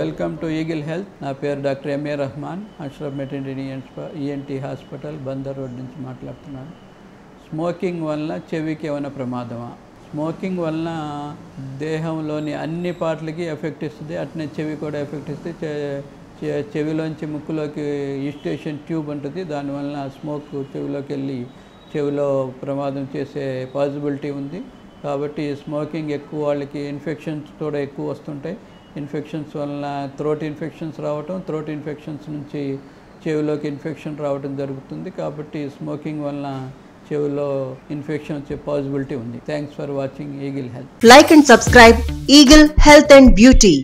Welcome to eagle Health నా పేరు doctor MA Rahman Ashraf maternity ENT hospital Bandar road నుంచి మాట్లాడుతున్నాను స్మోకింగ్ వలన చెవికి ఏమైనా ప్రమాదమా స్మోకింగ్ వలన దేహంలోని అన్ని పార్ట్లకి ఎఫెక్ట్ ఇస్తుంది అట్నే చెవి కూడా ఎఫెక్ట్ ఇస్తుంది చె- చె- చెవిలోంచి ముక్కులోకి ఈస్టేషన్ ట్యూబ్ ఉంటుంది దానివలన స్మోక్ చెవిలోకి వెళ్ళి చెవిలో ప్రమాదం చేసే పాసిబిలిటీ ఉంది కాబట్టి స్మోకింగ్ ఎక్కువ వాళ్ళకి ఇన్ఫెక్షన్స్ కూడా ఎక్కువ వస్తుంటాయి ఇన్ఫెక్షన్స్ వలన థ్రోట్ ఇన్ఫెక్షన్స్ రావటం థ్రోట్ ఇన్ఫెక్షన్స్ నుంచి చెవిలోకి ఇన్ఫెక్షన్ రావడం జరుగుతుంది కాబట్టి స్మోకింగ్ వలన చెవిలో ఇన్ఫెక్షన్ వచ్చే పాసిబిలిటీ ఉంది thanks for watching Eagle Health Like and subscribe Eagle Health and Beauty.